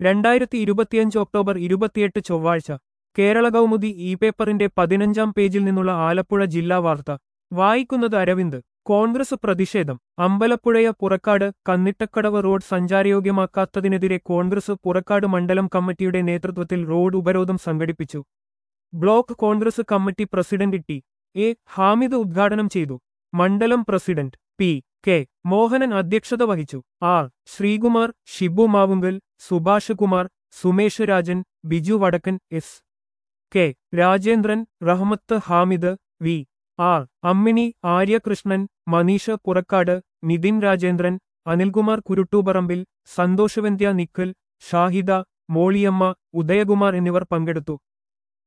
രണ്ടായിരത്തി ഇരുപത്തിയഞ്ച് ഒക്ടോബർ ഇരുപത്തിയെട്ട് ചൊവ്വാഴ്ച കേരള കൗമുദി ഇ പേപ്പറിന്റെ പതിനഞ്ചാം പേജിൽ നിന്നുള്ള ആലപ്പുഴ ജില്ലാ വാർത്ത വായിക്കുന്നത് അരവിന്ദ് കോൺഗ്രസ് പ്രതിഷേധം അമ്പലപ്പുഴയ പുറക്കാട് കന്നിട്ടക്കടവ് റോഡ് സഞ്ചാരയോഗ്യമാക്കാത്തതിനെതിരെ കോൺഗ്രസ് പുറക്കാട് മണ്ഡലം കമ്മിറ്റിയുടെ നേതൃത്വത്തിൽ റോഡ് ഉപരോധം സംഘടിപ്പിച്ചു block Congress committee president T A Hamid ഉദ്ഘാടനം ചെയ്തു മണ്ഡലം പ്രസിഡന്റ് പി കെ മോഹനൻ അധ്യക്ഷത വഹിച്ചു R Sreekumar Shibu Mavunkal Subhash Kumar Sumesh Rajan Biju Vadakkan S K Rajendran Rahmath Hamid V R Ammini Aryakrishnan Maneesha Purakkad Nithin Rajendran Anilkumar Kuruttuparambil സന്തോഷവന്ത്യ നിക്കൽ ഷാഹിദ മോളിയമ്മ ഉദയകുമാർ എന്നിവർ പങ്കെടുത്തു